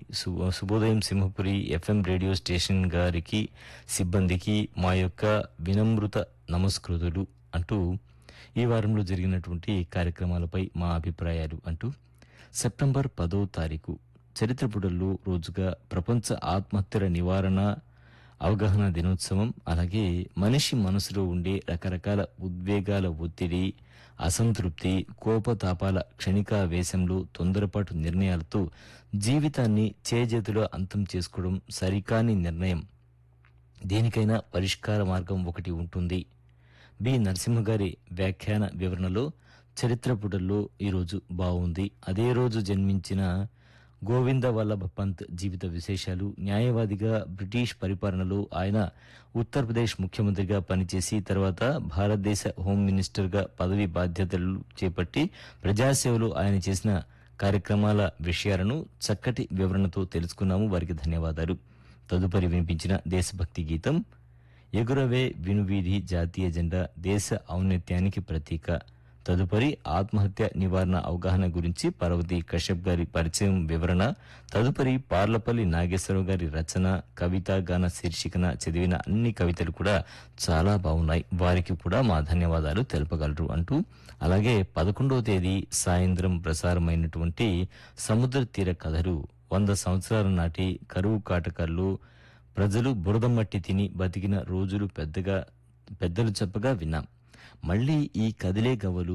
శుభ- శుభోదయం Simhapuri FM radio station గారికి సిబ్బందికి మా యొక్క వినమ్రత నమస్కృతులు అంటూ ఈ వారంలో జరిగినటువంటి కార్యక్రమాలపై మా అభిప్రాయాలు అంటూ సెప్టెంబర్ పదో తారీఖు చరిత్ర పుటల్లో రోజుగా ప్రపంచ ఆత్మహత్యల నివారణ అవగాహన దినోత్సవం అలాగే మనిషి మనసులో ఉండే రకరకాల ఉద్వేగాల ఒత్తిడి అసంతృప్తి కోపతాపాల క్షణికావేశంలో తొందరపాటు నిర్ణయాలతో జీవితాన్ని చేజేతులో అంతం చేసుకోవడం సరికాని నిర్ణయం దేనికైనా పరిష్కార మార్గం ఒకటి ఉంటుంది బి నరసింహ గారి వ్యాఖ్యాన వివరణలో చరిత్ర పుటల్లో ఈరోజు బాగుంది అదే రోజు జన్మించిన గోవింద వల్లభ పంత్ జీవిత విశేషాలు న్యాయవాదిగా బ్రిటిష్ పరిపాలనలో ఆయన ఉత్తరప్రదేశ్ ముఖ్యమంత్రిగా పనిచేసి తర్వాత భారతదేశ హోం మినిస్టర్గా పదవి బాధ్యతలు చేపట్టి ప్రజాసేవలో ఆయన చేసిన కార్యక్రమాల విషయాలను చక్కటి వివరణతో తెలుసుకున్నాము వారికి ధన్యవాదాలు తదుపరి వినిపించిన దేశభక్తి గీతం ఎగురవే వినువీధి జాతీయ జెండా దేశ ఔన్నత్యానికి ప్రతీక తదుపరి ఆత్మహత్య నివారణ అవగాహన గురించి పర్వతి కశ్యప్ గారి పరిచయం వివరణ తదుపరి పార్లపల్లి నాగేశ్వరరావు గారి రచన కవిత గాన శీర్షికన చదివిన అన్ని కవితలు కూడా చాలా బాగున్నాయి వారికి కూడా మా ధన్యవాదాలు తెలుపగలరు అంటూ అలాగే పదకొండవ తేదీ సాయంత్రం ప్రసారమైనటువంటి సముద్ర తీర కథలు వంద సంవత్సరాల నాటి కరువు కాటకాల్లో ప్రజలు బురదమట్టి తిని బతికిన రోజులు పెద్దగా పెద్దలు చెప్పగా విన్నాం మళ్ళీ ఈ కదిలే గవ్వలు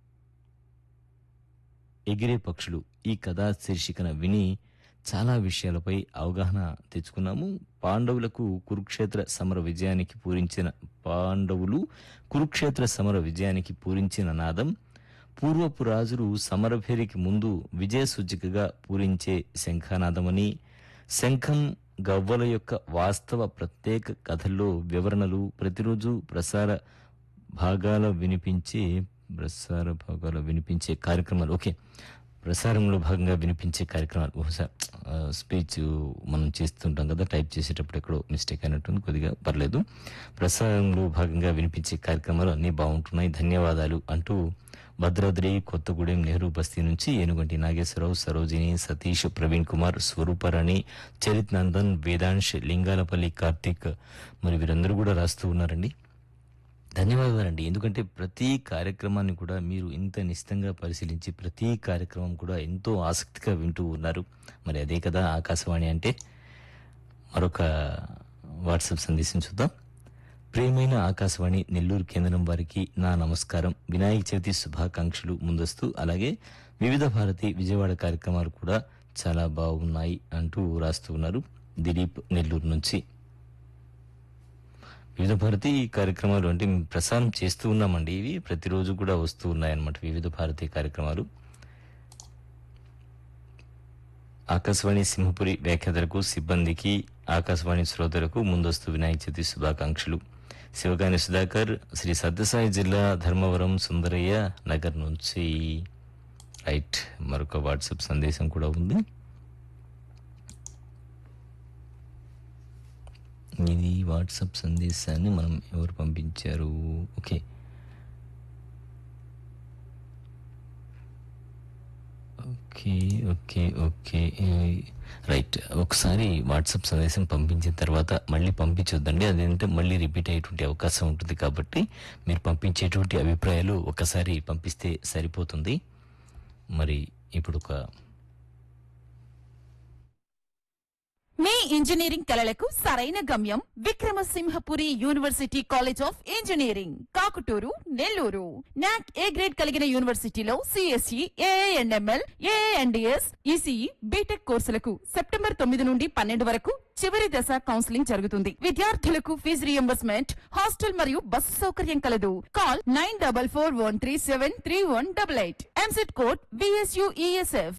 ఎగిరే పక్షులు ఈ కథా శీర్షికన విని చాలా విషయాలపై అవగాహన తెచ్చుకున్నాము పాండవులకు కురుక్షేత్ర సమర విజయానికి పూరించిన పాండవులు కురుక్షేత్ర సమర విజయానికి పూరించిన నాదం పూర్వపు రాజులు సమరభేరికి ముందు విజయ సూచికగా పూరించే శంఖానాదమని శంఖం గవ్వల యొక్క వాస్తవ ప్రత్యేక కథల్లో వివరణలు ప్రతిరోజు ప్రసార భాగాల వినిపించే ప్రసార భాగాలు వినిపించే కార్యక్రమాలు ఓకే ప్రసారంలో భాగంగా వినిపించే కార్యక్రమాలు బహుశా ఆ, స్పీచ్ మనం చేస్తుంటాం కదా టైప్ చేసేటప్పుడు ఎక్కడో మిస్టేక్ అయినట్టుంది కొద్దిగా పర్లేదు ప్రసారంలో భాగంగా వినిపించే కార్యక్రమాలు అన్నీ బాగుంటున్నాయి ధన్యవాదాలు అంటూ భద్రాద్రి కొత్తగూడెం నెహ్రూ బస్తీ నుంచి ఏనుగంటి నాగేశ్వరరావు సరోజిని సతీష్ ప్రవీణ్ కుమార్ స్వరూపరాణి చరిత్ నందన్ వేదాంశ్ లింగాలపల్లి కార్తీక్ మరి వీరందరూ కూడా రాస్తూ ఉన్నారండి ధన్యవాదాలండి ఎందుకంటే ప్రతి కార్యక్రమాన్ని కూడా మీరు ఇంత నిశ్చితంగా పరిశీలించి ప్రతి కార్యక్రమం కూడా ఎంతో ఆసక్తిగా వింటూ ఉన్నారు మరి అదే కదా ఆకాశవాణి అంటే మరొక వాట్సాప్ సందేశం చూద్దాం ప్రియమైన ఆకాశవాణి నెల్లూరు కేంద్రం వారికి నా నమస్కారం వినాయక చవితి శుభాకాంక్షలు ముందస్తు అలాగే వివిధ భారతి విజయవాడ కార్యక్రమాలు కూడా చాలా బాగున్నాయి అంటూ రాస్తూ ఉన్నారు దిలీప్ నెల్లూరు నుంచి వివిధ భారతి కార్యక్రమాలు అంటే మేము ప్రసారం చేస్తూ ఉన్నామండి ఇవి ప్రతిరోజు కూడా వస్తూ ఉన్నాయన్నమాట వివిధ భారతి కార్యక్రమాలు ఆకాశవాణి సింహపురి వ్యాఖ్యాతలకు సిబ్బందికి ఆకాశవాణి శ్రోతలకు ముందస్తు వినాయక చవితి శుభాకాంక్షలు శివగాని సుధాకర్ శ్రీ సత్యసాయి జిల్లా ధర్మవరం సుందరయ్య నగర్ నుంచి రైట్ మరొక వాట్సాప్ సందేశం కూడా ఉంది ఇది వాట్సాప్ సందేశాన్ని మనం ఎవరు పంపించారు ఓకే ఓకే ఓకే ఓకే ఏ, రైట్ ఒకసారి వాట్సాప్ సందేశం పంపించిన తర్వాత మళ్ళీ పంపించొద్దండి అదేంటే మళ్ళీ రిపీట్ అయ్యేటువంటి అవకాశం ఉంటుంది కాబట్టి మీరు పంపించేటువంటి అభిప్రాయాలు ఒకసారి పంపిస్తే సరిపోతుంది మరి ఇప్పుడు ఒక మీ ఇంజనీరింగ్ కలలకు సరైన గమ్యం Vikrama Simhapuri university college of engineering Kakutur Nellore NAAC A grade కలిగిన యూనివర్సిటీలో CSE AIML AIDS ECE BTech కోర్సులకు సెప్టెంబర్ తొమ్మిది నుండి పన్నెండు వరకు చివరి దశ కౌన్సిలింగ్ జరుగుతుంది విద్యార్థులకు ఫీజు రియంబర్స్మెంట్ హాస్టల్ మరియు బస్సు సౌకర్యం కలదు call nine double four one three seven three one double eight EAMCET code VSUESF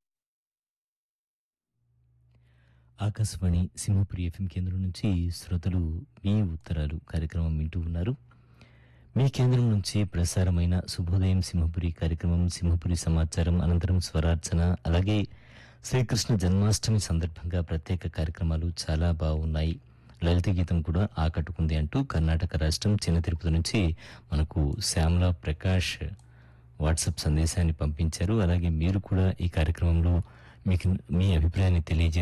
Akashvani Simhapuri FM కేంద్రం నుంచి శ్రోతలు మీ ఉత్తరాలు కార్యక్రమం వింటూ ఉన్నారు మీ కేంద్రం నుంచి ప్రసారమైన శుభోదయం సింహపురి కార్యక్రమం సింహపురి సమాచారం అనంతరం స్వరార్చన అలాగే శ్రీకృష్ణ జన్మాష్టమి సందర్భంగా ప్రత్యేక కార్యక్రమాలు చాలా బాగున్నాయి లలిత గీతం కూడా ఆకట్టుకుంది అంటూ కర్ణాటక రాష్ట్రం చిన్న తిరుపతి నుంచి మనకు శ్యామల ప్రకాష్ వాట్సాప్ సందేశాన్ని పంపించారు అలాగే మీరు కూడా ఈ కార్యక్రమంలో మీకు మీ అభిప్రాయాన్ని తెలియజే